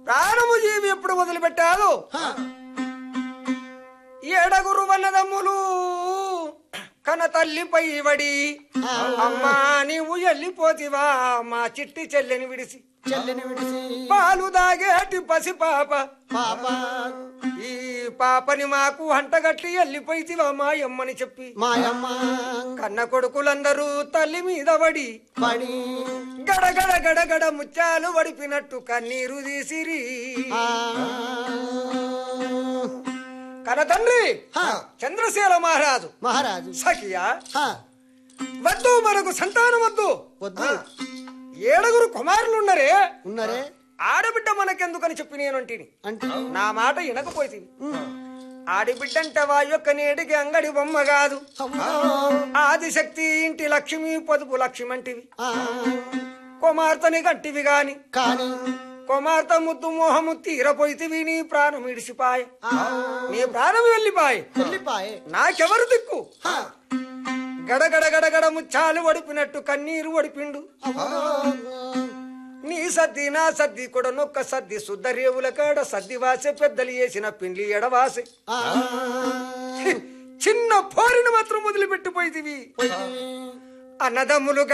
ప్రాణము జీవి ఎప్పుడు వదిలిపెట్టాదు ఏడగురు వన్నదమ్ములు కన తల్లిపై వడి అమ్మా నీవు వెళ్ళిపోతివా మా చిట్టి చెల్లెని విడిసి చెల్లిని విడిసి పాలు దాగేటి పసి పాప పాప ఈ పాపని మాకు అంటగట్టి వెళ్ళిపోయితివా మా అమ్మని చెప్పి మాయమ్మ కన్న కొడుకులందరూ తల్లి మీద పడి పడి గడగడ గడగడ ముత్యాలు వడిపినట్టు కన్నీరు తీసిరి ఆ, కన తండ్రి హా. చంద్రశీల మహారాజు మహారాజు సఖియా హా, వద్దు మనకు సంతానం వద్దు వద్దు ఏడుగురు కుమారులున్నరే ఉన్నరే ఆడబిడ్డ మనకెందుకని చెప్పి నేనంటిని అంటే నా మాట వినకపోయింది ఆడిబిడ్డంటే వా యొక్క నేడికి అంగడి బొమ్మ కాదు ఆదిశక్తి ఇంటి లక్ష్మి పొదుపు లక్ష్మి అంటివి ఆ, కుమార్తెని గట్టివి గాని కానీ కుమార్తె ముద్దు మోహము తీరపోయితివి నీ ప్రాణం ఇడిసిపాయ ఆ, నీ ప్రాణం వెళ్ళిపాయ వెళ్ళిపాయే నాకెవరు దిక్కు హా, గడగడ గడగడ ముచ్చాలు వడిపినట్టు కన్నీరు వడిపిండు నీ సద్ది నా సద్ది కూడా నొక్క సద్ది శుద్ధ రేవుల కాడ సద్ది వాసే పెద్దలు చేసిన పిండ్లి ఎడవాసే ఆ, చిన్న పోరిని మాత్రం వదిలిపెట్టిపోయితివి పోయి అన్నదమ్ములు